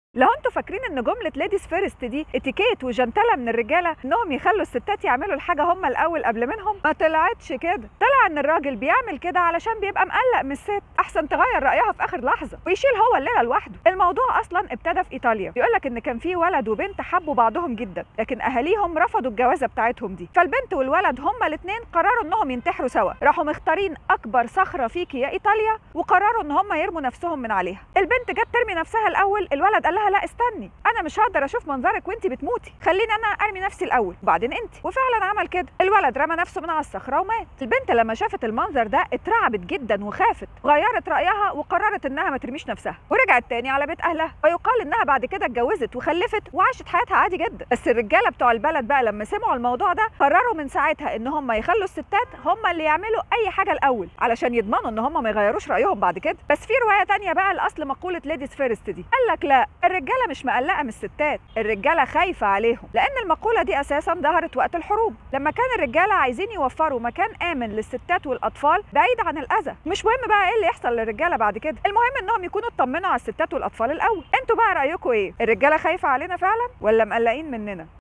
لو انتوا فاكرين ان جمله ليديز فيرست دي اتيكيت وجنتله من الرجاله انهم يخلوا الستات يعملوا الحاجه هم الاول قبل منهم ما طلعتش كده طلع ان الراجل بيعمل كده علشان بيبقى مقلق من الست احسن تغير رايها في اخر لحظه ويشيل هو الليله لوحده الموضوع اصلا ابتدى في ايطاليا بيقول لك ان كان في ولد وبنت حبوا بعضهم جدا لكن اهاليهم رفضوا الجوازه بتاعتهم دي فالبنت والولد هما الاثنين قرروا انهم ينتحروا سوا راحوا مختارين اكبر صخره فيكي يا ايطاليا وقرروا ان هم يرموا نفسهم من عليها البنت جت ترمي نفسها الاول الولد قال لها لا استني انا مش هقدر اشوف منظرك وانت بتموتي خليني انا ارمي نفسي الاول وبعدين انت وفعلا عمل كده الولد رمى نفسه من على الصخره ومات البنت لما شافت المنظر ده اترعبت جدا وخافت غيرت رايها وقررت انها ما ترميش نفسها ورجعت تاني على بيت اهلها ويقال انها بعد كده اتجوزت وخلفت وعاشت حياتها عادي جدا بس الرجاله بتوع البلد بقى لما سمعوا الموضوع ده قرروا من ساعتها ان هم يخلوا الستات هم اللي يعملوا اي حاجه الاول علشان يضمنوا ان هم ما يغيروش رايهم بعد كده بس في روايه تانية بقى الاصل مقوله ليديز فيرست دي قال لك لا الرجاله مش مقلقه من الستات الرجاله خايفه عليهم لان المقوله دي اساسا ظهرت وقت الحروب لما كان الرجاله عايزين يوفروا مكان امن للستات والاطفال بعيد عن الاذى مش مهم بقى ايه اللي يحصل للرجاله بعد كده المهم انهم يكونوا اطمنوا على الستات والاطفال الاول انتوا بقى رايكم ايه الرجاله خايفه علينا فعلا ولا مقلقين مننا